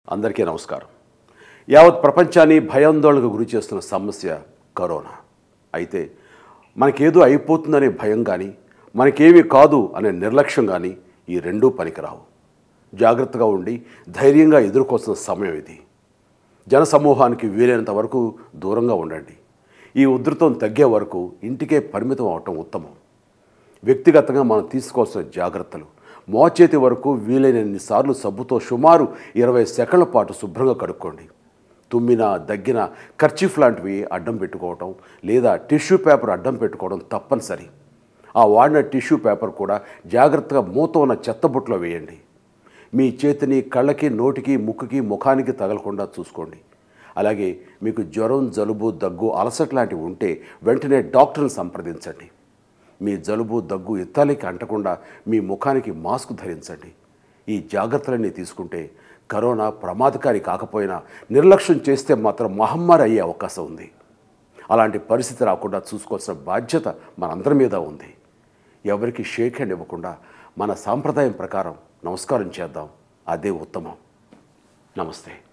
అందరికీ నమస్కారం యావత్ ప్రపంచాన్ని భయాందోళనకు గురి చేస్తున్న సమస్య కరోనా అయితే మనకేదో అయిపోతుందనే భయం కానీ మనకేమీ కాదు అనే నిర్లక్ష్యం కానీ ఈ రెండూ పనికిరావు జాగ్రత్తగా ఉండి ధైర్యంగా ఎదుర్కోవాల్సిన సమయం ఇది జనసమూహానికి వీలైనంత వరకు దూరంగా ఉండండి ఈ ఉధృతం తగ్గే వరకు ఇంటికే పరిమితం అవటం ఉత్తమం వ్యక్తిగతంగా మనం తీసుకోవాల్సిన జాగ్రత్తలు మోచేతి వరకు వీలైనన్నిసార్లు సబ్బుతో సుమారు ఇరవై సెకండ్ల పాటు శుభ్రంగా కడుక్కోండి తుమ్మిన దగ్గిన కర్చీఫ్ లాంటివి అడ్డం పెట్టుకోవటం లేదా టిష్యూ పేపర్ అడ్డం పెట్టుకోవడం తప్పనిసరి ఆ వాడిన టిష్యూ పేపర్ కూడా జాగ్రత్తగా మూత ఉన్న చెత్తబుట్లో వేయండి మీ చేతిని కళ్ళకి నోటికి ముక్కుకి ముఖానికి తగలకుండా చూసుకోండి అలాగే మీకు జ్వరం జలుబు దగ్గు అలసట లాంటివి ఉంటే వెంటనే డాక్టర్ని సంప్రదించండి మీ జలుబు దగ్గు ఇత్తాలికి అంటకుండా మీ ముఖానికి మాస్క్ ధరించండి ఈ జాగ్రత్తలన్నీ తీసుకుంటే కరోనా ప్రమాదకారి కాకపోయినా నిర్లక్ష్యం చేస్తే మాత్రం మహమ్మారి అయ్యే అవకాశం ఉంది అలాంటి పరిస్థితి రాకుండా చూసుకోవాల్సిన బాధ్యత మనందరి మీద ఉంది ఎవరికి షేక్ హ్యాండ్ ఇవ్వకుండా మన సాంప్రదాయం ప్రకారం నమస్కారం చేద్దాం అదే ఉత్తమం నమస్తే